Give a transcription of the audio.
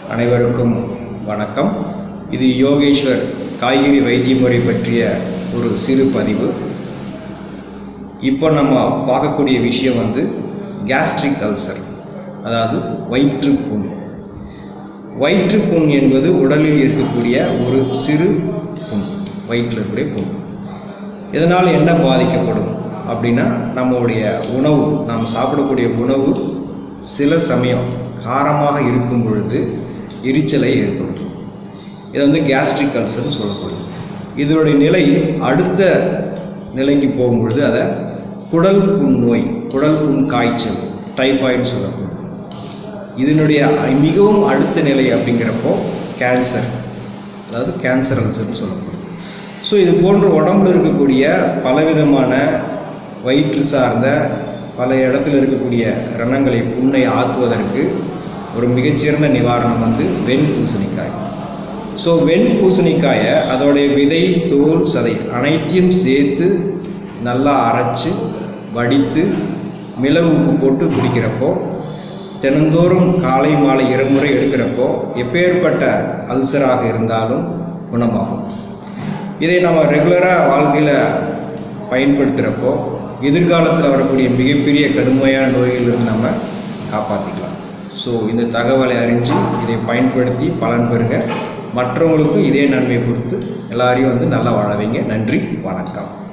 அனைவருக்கும் வணக்கம் இது யோகேஸ்வர் காய்கறி வைத்திய முறை பற்றிய ஒரு சிறு பதிவு இப்போ நம்ம பார்க்கக்கூடிய விஷயம் வந்து கேஸ்ட்ரிக் அல்சர் அதாவது வயிற்றுப்புண் வயிற்றுப்புண் என்பது உடலில் இருக்கக்கூடிய ஒரு சிறு புண் வயிற்றில் இருக்கக்கூடிய புண் இதனால் என்ன பாதிக்கப்படும் அப்படின்னா நம்மளுடைய உணவு நாம் சாப்பிடக்கூடிய உணவு சில சமயம் காரமாக இருக்கும் பொழுது எரிச்சலை ஏற்படுத்தும் இது வந்து கேஸ்ட்ரிக் அல்சர்னு சொல்லப்படுது இதனுடைய நிலை அடுத்த நிலைக்கு போகும்பொழுது அதை குடல் புண் நோய் குடல் புண் காய்ச்சல் டைபாய்டு சொல்லப்படும் இதனுடைய மிகவும் அடுத்த நிலை அப்படிங்கிறப்போ கேன்சர் அதாவது கேன்சர் அல்சர்னு சொல்லப்படும் ஸோ இது போன்ற உடம்புல இருக்கக்கூடிய பலவிதமான வயிற்று சார்ந்த பல இடத்துல இருக்கக்கூடிய ரணங்களை புண்ணை ஆற்றுவதற்கு ஒரு மிகச்சிறந்த நிவாரணம் வந்து வெண் பூசணிக்காய் ஸோ வெண் பூசணிக்காயை அதோடைய விதை தோல் சதை அனைத்தையும் சேர்த்து நல்லா அரைச்சு வடித்து மிளகு உப்பு போட்டு குடிக்கிறப்போ தினந்தோறும் காலை மாலை இருமுறை எடுக்கிறப்போ எப்பேற்பட்ட அல்சராக இருந்தாலும் குணமாகும் இதை நம்ம ரெகுலராக வாழ்க்கையில் பயன்படுத்துகிறப்போ எதிர்காலத்தில் வரக்கூடிய மிகப்பெரிய கடுமையான நோய்களிலிருந்து நம்ம காப்பாற்றிக்கலாம் ஸோ இந்த தகவலை அறிஞ்சு இதை பயன்படுத்தி பலன் பெறுங்க மற்றவங்களுக்கும் இதே நன்மை கொடுத்து எல்லாரையும் வந்து நல்லா வாழ வைங்க நன்றி வணக்கம்